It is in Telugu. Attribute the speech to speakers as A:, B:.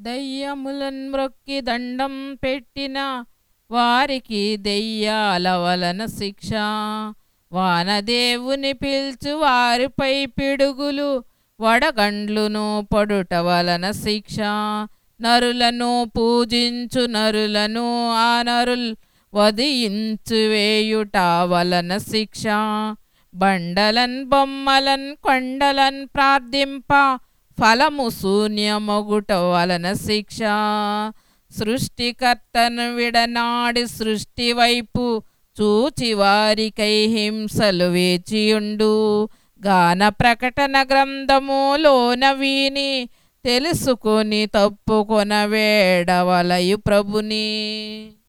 A: దయ్యములన్ మ్రొక్కి దండం పెట్టిన వారికి దెయ్యాల వలన శిక్ష వానదేవుని పిల్చు వారిపై పిడుగులు వడగండ్లును పడుట వలన శిక్ష నరులను పూజించు నరులను ఆ నరుల్ వదియించు వేయుట వలన శిక్ష బండలన్ బొమ్మలన్ కొండలన్ ప్రార్థింప ఫలము శూన్యమొగుట వలన శిక్ష సృష్టికర్తను విడనాడి సృష్టి వైపు చూచి వారికై హింసలు వేచియుండు గాన ప్రకటన గ్రంథములోన వీని తెలుసుకొని తప్పుకొన వేడవలయు ప్రభుని